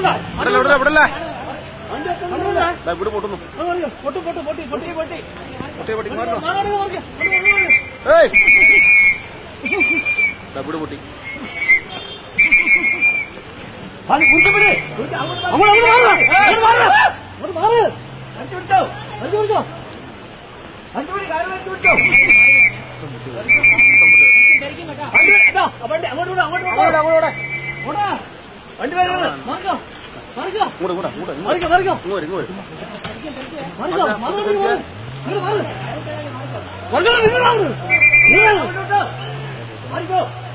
ഇവിടെ ഇവിടെ ഇവിടെ പൊട്ടുന്നു പൊട്ടി പൊട്ടി പൊട്ടി പൊട്ടി പൊട്ടി പൊട്ടി പൊട്ടി മാറണോ മാറോട് മാറിക്ക്. ഏയ് ദാ ഇവിടെ പൊട്ടി മാറി, കുറിച്ച് പിടി. കുറിച്ച് അങ്ങോട്ട് മാറ്. അങ്ങോട്ട് മാറ്. അങ്ങോട്ട് മാറ്. അടിച്ചു പിടിച്ചോ. അടിച്ചു പിടിച്ചോ. അടിച്ചു പിടി, കാല് അടിച്ചു പിടിച്ചോ. വണ്ടി വേ- ഇതാ, ആ വണ്ടി അങ്ങോട്ട് വിട്, അങ്ങോട്ട് വിട്. അങ്ങോട്ട് അങ്ങോട്ട് ഓടാ. വണ്ടി വരുന്നത്. മാറിക്കോ. മാറിക്കോ. ഇങ്ങോട്ട് ഇങ്ങോട്ട് ഇങ്ങോട്ട് മാറിക്കോ, മാറിക്കോ. ഇങ്ങോട്ട് ഇങ്ങോട്ട് മാറിക്കോ. മാറ്, മാറ്, മാറ്. ഇങ്ങോട്ട് മാറ്. മാറിക്കോ, നിങ്ങൾ മാറ്. നിങ്ങൾ മാറ്. മാറിക്കോ.